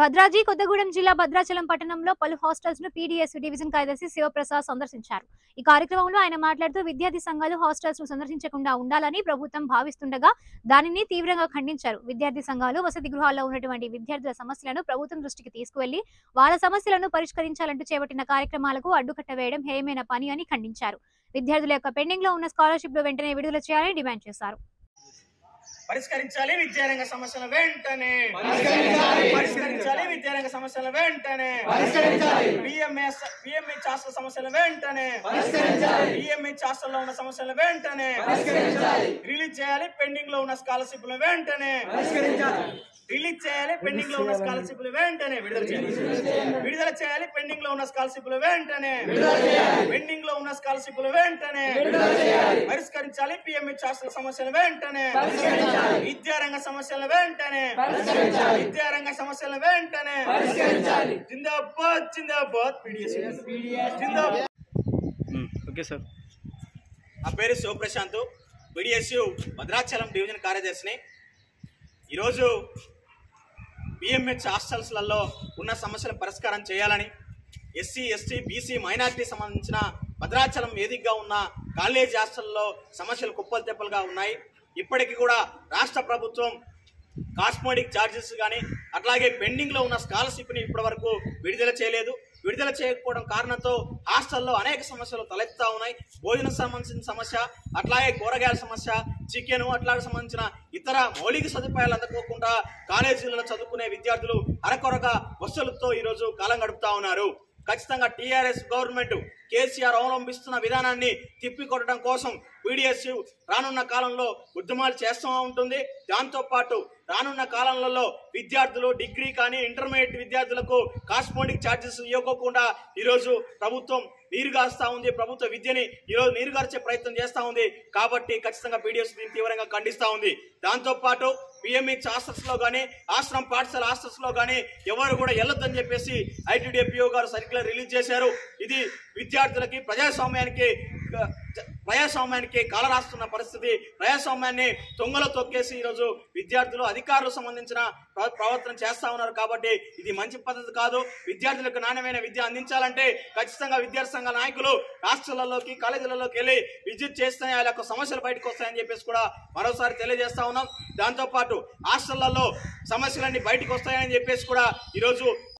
భద్రాద్రి కొత్తగూడెం జిల్లా భద్రాచలం పట్టణంలో పలు హాస్టల్స్ ను పీడీఎస్ డివిజన్ కార్యదర్శి శివప్రసాద్ సందర్శించారు ఈ కార్యక్రమంలో ఆయన మాట్లాడుతూ విద్యార్థి సంఘాలు హాస్టల్స్ ను సందర్శించకుండా ఉండాలని ప్రభుత్వం భావిస్తుండగా దానిని తీవ్రంగా ఖండించారు విద్యార్థి సంఘాలు వసతి గృహాల్లో ఉన్నటువంటి విద్యార్థుల సమస్యలను ప్రభుత్వం దృష్టికి తీసుకువెళ్లి వాళ్ళ సమస్యలను పరిష్కరించాలంటూ చేపట్టిన కార్యక్రమాలకు అడ్డుకట్ట వేయడం హేయమైన పని అని ఖండించారు విద్యార్థుల యొక్క పెండింగ్ లో ఉన్న స్కాలర్షిప్ వెంటనే విడుదల చేయాలని డిమాండ్ చేశారు పరిష్కరించాలి విద్యారంగ సమస్యల వెంటనే పరిష్కరించాలి విద్యారంగ సమస్యల వెంటనే బిఎంఎస్ బిఎంహెచ్ హాస్టల్ సమస్యల వెంటనే బిఎంహెచ్ హాస్టల్లో ఉన్న సమస్యల వెంటనే రిలీజ్ చేయాలి పెండింగ్ లో ఉన్న స్కాలర్షిప్ వెంటనే రిలీజ్ చేయాలి పెండింగ్ లో ఉన్న స్కాలర్షిప్ వెంటనే విడుదల చేయాలి విడుదల చేయాలి పెండింగ్ లో ఉన్న స్కాలర్షిప్ వెంటనే పెండింగ్ లో ఉన్న స్కాలర్షిప్ వెంటనే పరిష్కరించాలి పిఎంహెచ్ హాస్టల్ సమస్యల వెంటనే విద్యారంగ సమస్యల వెంటనే విద్యారంగ సమస్యల వెంటనే జిందాబాద్ జిందాబాద్ పీడిఎస్ జిందాబాద్ ఓకే సార్ నా పేరు శివప్రశాంత్ బిడిఎస్యు భద్రాచలం డివిజన్ కార్యదర్శిని ఈరోజు బిఎంహెచ్ హాస్టల్స్లలో ఉన్న సమస్యల పరిష్కారం చేయాలని ఎస్సీ ఎస్టీ బీసీ మైనారిటీ సంబంధించిన భద్రాచలం వేదికగా ఉన్న కాలేజ్ హాస్టల్లో సమస్యలు కుప్పలు తెప్పలుగా ఉన్నాయి ఇప్పటికీ కూడా రాష్ట్ర ప్రభుత్వం కాస్మోటిక్ ఛార్జెస్ కానీ అట్లాగే పెండింగ్లో ఉన్న స్కాలర్షిప్ని ఇప్పటి వరకు విడుదల చేయలేదు విడుదల చేయకపోవడం కారణంతో హాస్టల్లో అనేక సమస్యలు తలెత్తుతా ఉన్నాయి భోజనం సంబంధించిన సమస్య అట్లాగే కూరగాయల సమస్య చికెన్ అట్లాగే సంబంధించిన ఇతర మౌలిక సదుపాయాలు అందుకోకుండా కాలేజీలలో చదువుకునే విద్యార్థులు అరకొరగా వసతులతో ఈరోజు కాలం గడుపుతా ఉన్నారు ఖచ్చితంగా టీఆర్ఎస్ గవర్నమెంట్ కేసీఆర్ అవలంబిస్తున్న విధానాన్ని తిప్పికొట్టడం కోసం పీడిఎస్ రానున్న కాలంలో ఉద్యమాలు చేస్తూ ఉంటుంది దాంతోపాటు రానున్న కాలంలో విద్యార్థులు డిగ్రీ కానీ ఇంటర్మీడియట్ విద్యార్థులకు కాస్మోటిక్ ఛార్జెస్ ఇవ్వకోకుండా ఈరోజు ప్రభుత్వం నీరుగారుస్తా ఉంది ప్రభుత్వ విద్యని ఈరోజు నీరుగార్చే ప్రయత్నం చేస్తా ఉంది కాబట్టి ఖచ్చితంగా పీడిఎస్ దీన్ని తీవ్రంగా ఖండిస్తా ఉంది దాంతోపాటు పిఎంహెచ్ హాస్టల్స్ లో కానీ ఆశ్రమ పాఠశాల హాస్టల్స్ లో కానీ ఎవరు కూడా వెళ్ళొద్దని చెప్పేసి ఐటీడీఎఫ్ఓ గారు సర్క్యులర్ రిలీజ్ చేశారు ఇది విద్యార్థులకి ప్రజాస్వామ్యానికి ఆ, జ- ప్రజాస్వామ్యానికి కాలరాస్తున్న పరిస్థితి ప్రజాస్వామ్యాన్ని తొంగలో తొక్కేసి ఈరోజు విద్యార్థులు అధికారులు సంబంధించిన ప్ర- ప్రవర్తన చేస్తా ఉన్నారు కాబట్టి ఇది మంచి పద్ధతి కాదు విద్యార్థులకు నాణ్యమైన విద్య అందించాలంటే ఖచ్చితంగా విద్యార్థి సంఘ నాయకులు రాష్ట్రాలలోకి కాలేజీలలోకి వెళ్ళి విజిట్ చేస్తే వాళ్ళ యొక్క సమస్యలు బయటకు వస్తాయని చెప్పేసి కూడా మరోసారి తెలియజేస్తా ఉన్నాం దాంతోపాటు హాస్టళ్లలో సమస్యలన్నీ బయటకు వస్తాయని చెప్పేసి కూడా ఈరోజు